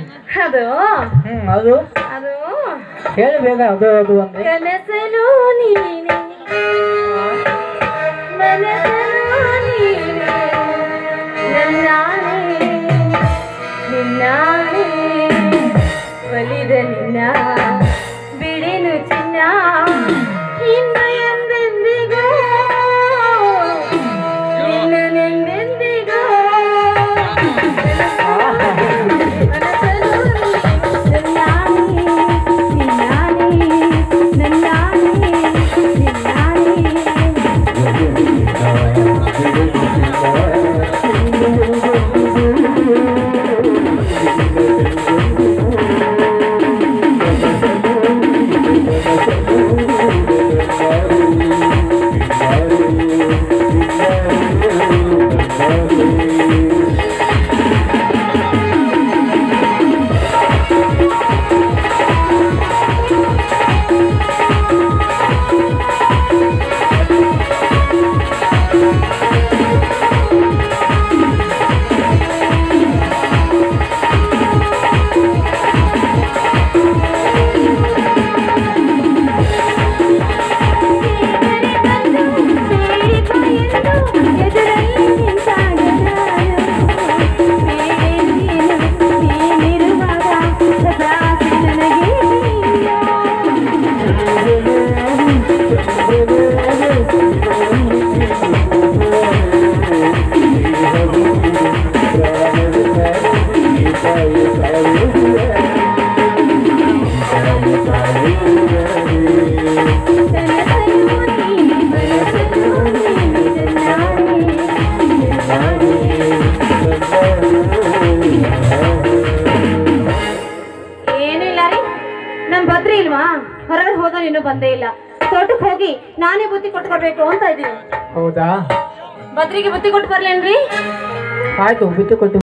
ಅದು ಹ್ಮ್ ಅದು ಅದು ಹೇಳಿ ಬೇಗ ಅದು ಅದು ಅಂದ್ರೆ ಕನಸಲು ನೀನೆ ಮನಸಲು ನೀನೆ ನನ್ನಾಣೆ ನಿನ್ನಾಣೆ ಒಲಿದ ನಿನ್ನ ಬಿಡೆನು ಚಿನ್ನ ಇನ್ನು ಎಂದೆಂದಿಗೂ ನಿನ್ನನೆಂದೆಂದಿಗೂ ಮನಸಲು ನನ್ನಾಣೆ ನಿನ್ನಾಣೆ ನನ್ನಾಣೆ ನಿನ್ನಾಣೆ ಏನಿಲ್ಲ ರೀ ನಮ್ ಬದ್ರಿ ಇಲ್ವಾ ಹೊರಗಡೆ ಹೋದ ಇನ್ನೂ ಬಂದೇ ಇಲ್ಲ ತೋಟಕ್ಕೆ ಹೋಗಿ ನಾನೇ ಬುತ್ತಿ ಕೊಟ್ಟು ಕೊಡ್ಬೇಕು ಅಂತ ಇದೀನಿ ಹೌದಾ ಬದ್ರಿಗೆ ಬುತ್ತಿ ಕೊಟ್ಟು ಬರ್ಲೇನ್ರಿ ಆಯ್ತು ಬಿಟ್ಟು ಕೊಟ್ಟು